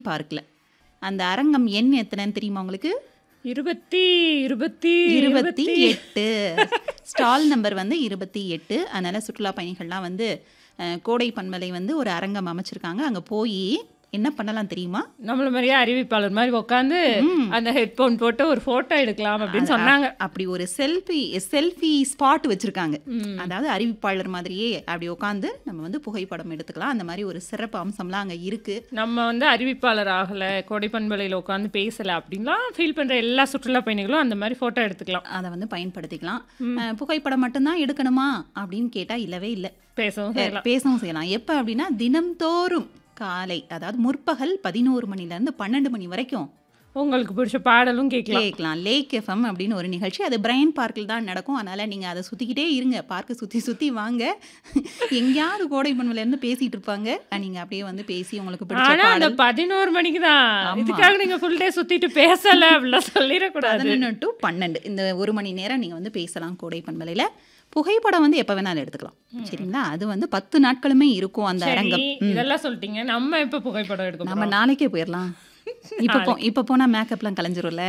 பார்க்கில் அந்த அரங்கம் எண் எத்தனைன்னு தெரியுமா உங்களுக்கு இருபத்தி இருபத்தி இருபத்தி எட்டு ஸ்டால் நம்பர் வந்து இருபத்தி எட்டு அதனால் சுற்றுலா பயணிகள்லாம் வந்து அஹ், கோடை பன்மலை வந்து ஒரு அரங்கம் அமைச்சிருக்காங்க அங்கே போய் என்ன பண்ணலாம் தெரியுமா நம்மள மாதிரியே அறிவிப்பாளர் மாதிரி உட்காந்து அந்த ஹெட்போன் போட்டு ஒரு போட்டோ எடுக்கலாம் அப்படின்னு சொன்னாங்க அப்படி ஒரு செல்ஃபி செல்ஃபி ஸ்பாட் வச்சுருக்காங்க அதாவது அறிவிப்பாளர் மாதிரியே அப்படி உட்காந்து நம்ம வந்து புகைப்படம் எடுத்துக்கலாம் அந்த மாதிரி ஒரு சிறப்பு அம்சம்லாம் அங்கே இருக்குது நம்ம வந்து அறிவிப்பாளர் ஆகல கொடைப்பண்பலையில் உட்காந்து பேசல அப்படின்லாம் ஃபீல் பண்ற எல்லா சுற்றுலா பயணிகளும் அந்த மாதிரி போட்டோ எடுத்துக்கலாம் அதை வந்து பயன்படுத்திக்கலாம் அஹ், புகைப்படம் மட்டும்தான் எடுக்கணுமா அப்படின்னு கேட்டால் இல்லவே இல்லை பேசவும் செய்யலாம் பேசவும் செய்யலாம் எப்போ அப்படின்னா தினம்தோறும் காலை அதாவது முற்பகல் பதினோரு மணிலேருந்து பன்னெண்டு மணி வரைக்கும் உங்களுக்கு பிடிச்ச பாடலும் கேட்கலாம் கேட்கலாம் லேக் எஃப்எம் அப்படின்னு ஒரு நிகழ்ச்சி அது பிரைன் பார்க்கில் தான் நடக்கும் அதனால் நீங்கள் அதை சுற்றிக்கிட்டே இருங்க பார்க்கு சுற்றி சுற்றி வாங்க எங்கேயாவது கோடை இருந்து பேசிகிட்டு இருப்பாங்க நீங்கள் அப்படியே வந்து பேசி உங்களுக்கு பிடிச்ச ஆனா அந்த பாடல் பதினோரு மணிக்கு தான் இதுக்காக நீங்க ஃபுல் டே சுத்திட்டு பேசல அப்படிலாம் சொல்லிடக்கூடாது பதினொன்று டு பன்னெண்டு இந்த ஒரு மணி நேரம் நீங்கள் வந்து பேசலாம் கோடை பண்பலையில் புகைப்படம் வந்து எப்போ வேணாலும் எடுத்துக்கலாம் சரிங்களா அது வந்து பத்து நாட்களுமே இருக்கும் அந்த சரி அரங்கம் இதெல்லாம் சொல்லிட்டீங்க நம்ம இப்ப புகைப்படம் எடுக்க நம்ம நாளைக்கே போயிடலாம் இப்போ போ இப்போ போனால் மேக்கப்லாம் கலைஞ்சிரும்ல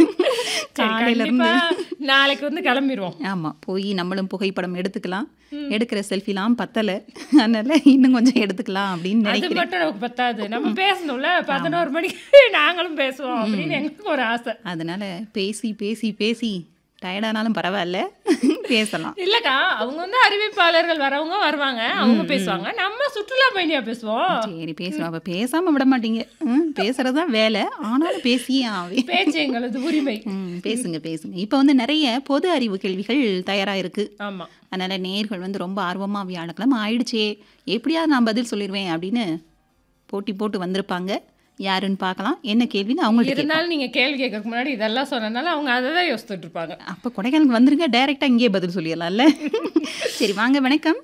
சரி காலையில இருந்து கண்டிப்பா நாளைக்கு வந்து கிளம்பிடுவோம் ஆமாம் போய் நம்மளும் புகைப்படம் எடுத்துக்கலாம் எடுக்கிற செல்ஃபிலாம் பத்தலை அதனால இன்னும் கொஞ்சம் எடுத்துக்கலாம் அப்படின்னு அது நினைக்கிறேன் மட்டும் நமக்கு பத்தாது நம்ம பேசணும்ல பதினோரு மணிக்கு நாங்களும் பேசுவோம் அப்படின்னு எங்களுக்கு ஒரு ஆசை அதனால பேசி பேசி பேசி டயர்டானாலும் பரவாயில்ல பேசலாம் இல்லக்கா அவங்க வந்து அறிவிப்பாளர்கள் வரவங்க வருவாங்க அவங்க பேசுவாங்க நம்ம சுற்றுலா பயணியா பேசுவோம் சரி பேசுவோம் அப்போ பேசாமல் விட மாட்டீங்க ம் பேசுறது தான் வேலை ஆனாலும் பேசியே ஆவே பேச்சு எங்களது உரிமை ம் பேசுங்க பேசுங்க இப்போ வந்து நிறைய பொது அறிவு கேள்விகள் தயாராக இருக்குது ஆமா அதனால் நேர்கள் வந்து ரொம்ப ஆர்வமாக வியாழக்கிழமை ஆயிடுச்சே எப்படியாவது நான் பதில் சொல்லிடுவேன் அப்படின்னு போட்டி போட்டு வந்திருப்பாங்க யாருன்னு பார்க்கலாம் என்ன கேள்வின்னு அவங்கள்ட்ட கேட்கலாம். இருந்தாலும் நீங்க கேள்வி கேட்கறதுக்கு முன்னாடி இதெல்லாம் சொன்னனால அவங்க அதை தான் யோசிச்சுட்டு இருப்பாங்க அப்போ கொடைக்கானலுக்கு வந்துருங்க டைரெக்டாக இங்கேயே பதில் சொல்லிடலாம்ல சரி வாங்க வணக்கம்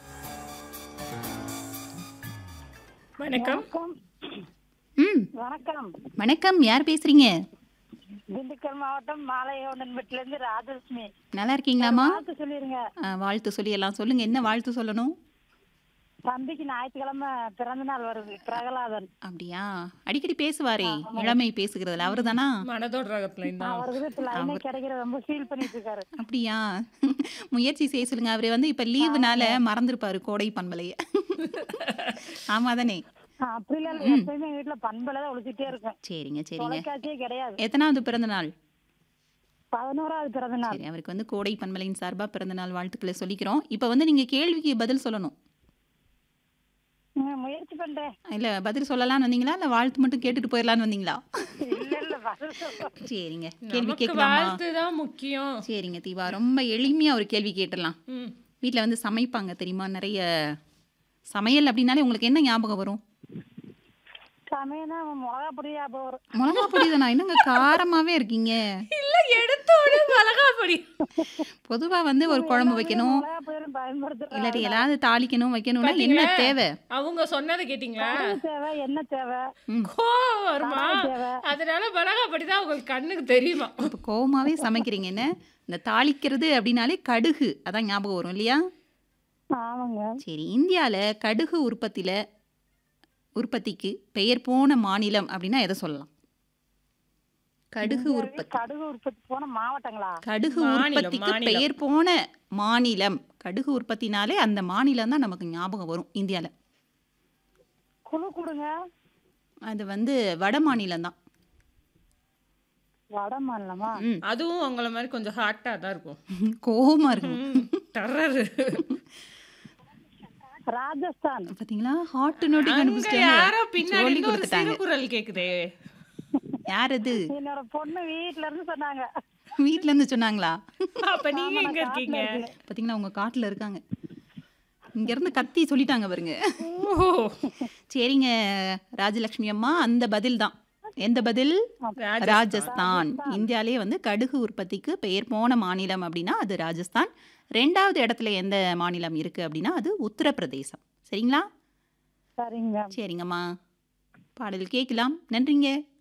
வணக்கம் வணக்கம் ம் வணக்கம் வணக்கம் யார் பேசுறீங்க திண்டுக்கல் மாவட்டம் மாலையோடன் வீட்டுல இருந்து ராஜலட்சுமி நல்லா இருக்கீங்களாம்மா வாழ்த்து சொல்லிருங்க ஆ, வாழ்த்து சொல்லி எல்லாம் சொல்லுங்க என்ன வாழ்த்து சொல்லணும் தம்பிக்கு ஞாயிற்றுக்கிழமை பிறந்த நாள் வருது பிரகலாதன் அப்படியா அடிக்கடி பேசுவாரே இளமை பேசுகிறதுல அவரு தானா மனதோட ரகத்துல இருந்தா அவருக்கு இப்ப லைனே கிடைக்கிற ரொம்ப ஃபீல் பண்ணிட்டு இருக்காரு அப்படியா முயற்சி செய்ய சொல்லுங்க அவரு வந்து இப்ப லீவுனால மறந்துருப்பாரு கோடை பண்பலைய ஆமா தானே அப்படி இல்ல எப்பயுமே எங்க வீட்டுல பண்பலை தான் ஒழிச்சிட்டே இருக்கும் சரிங்க சரிங்க தொலைக்காட்சியே கிடையாது எத்தனாவது பிறந்த நாள் பதினோராவது பிறந்த நாள் சரி அவருக்கு வந்து கோடை பண்பலையின் சார்பா பிறந்த நாள் வாழ்த்துக்களை சொல்லிக்கிறோம் இப்போ வந்து நீங்க கேள்விக்கு பதில் சொல்லணும் ம், முயற்சி பண்றேன் இல்ல பதில் சொல்லலாம்னு வந்தீங்களா இல்ல வாழ்த்து மட்டும் கேட்டுட்டு போயிடலாம்னு வந்தீங்களா இல்ல இல்ல பதில் சொல்றேன். சரிங்க கேள்வி நமக்கு கேட்கலாமா வாழ்த்து தான் முக்கியம் சரிங்க தீபா ரொம்ப எளிமையா ஒரு கேள்வி கேட்டுடலாம் ம். வீட்டில் வந்து சமைப்பாங்க தெரியுமா நிறைய சமையல் அப்படின்னாலே உங்களுக்கு என்ன ஞாபகம் வரும் சமயம்னா மிளகா பொடி ஞாபகம் வரும் மிளகா பொடி தானா என்னங்க காரமாவே இருக்கீங்க இல்ல எடுத்த உடனே மிளகா பொடி பொதுவா வந்து ஒரு குழம்பு வைக்கணும் மிளகா பொடியும் பயன்படுத்துறேன் இல்லாட்டி ஏதாவது தாளிக்கணும் வைக்கணும்னா என்ன தேவை அவங்க சொன்னதை கேட்டீங்களா தேவை என்ன தேவை கோவம் வருமா தேவை. அதனால மிளகா பொடி தான் உங்களுக்கு கண்ணுக்கு தெரியுமா இப்போ கோவமாவே சமைக்கிறீங்க என்ன இந்த தாளிக்கிறது அப்படின்னாலே கடுகு அதான் ஞாபகம் வரும் இல்லையா ஆமாங்க சரி இந்தியாவில் கடுகு உற்பத்தியில் உற்பத்திக்கு பெயர் போன மாநிலம் அப்படின்னா எதை சொல்லலாம் கடுகு உற்பத்தி கடுகு உற்பத்தி போன மாவட்டங்களா கடுகு மாநிலம், உற்பத்திக்கு மாநிலம். பெயர் போன மாநிலம் கடுகு உற்பத்தினாலே அந்த மாநிலம் தான் நமக்கு ஞாபகம் வரும் இந்தியாவில் குழு கொடுங்க அது வந்து வட மாநிலம் தான் வட மாநிலமா ம் அதுவும் உங்கள மாதிரி கொஞ்சம் ஹாட்டா தான் இருக்கும் கோவமாக இருக்கும் டர்ரரு ராஜஸ்தான் பார்த்தீங்களா ஹாட் நோட்டி அங்க யாரோ பின்னாடி சொல்லி இருந்து ஒரு கொடுத்துட்டாங்க சிறுகுரல் கேக்குதே யார் அது என்னோட பொண்ணு வீட்ல இருந்து சொன்னாங்க வீட்ல இருந்து சொன்னாங்களா அப்ப நீங்க எங்க இருக்கீங்க பார்த்தீங்களா உங்க காட்டுல இருக்காங்க இங்க இருந்து கத்தி சொல்லிட்டாங்க பாருங்க ஓ சரிங்க ராஜலட்சுமி அம்மா அந்த பதில் தான் எந்த பதில் ராஜஸ்தான். ராஜஸ்தான் இந்தியாவிலே வந்து கடுகு உற்பத்திக்கு பெயர் போன மாநிலம் அப்படின்னா அது ராஜஸ்தான் ரெண்டாவது இடத்துல எந்த மாநிலம் இருக்கு அப்படின்னா அது உத்தரப்பிரதேசம் சரிங்களா சரிங்க சரிங்கம்மா பாடல் கேட்கலாம் நன்றிங்க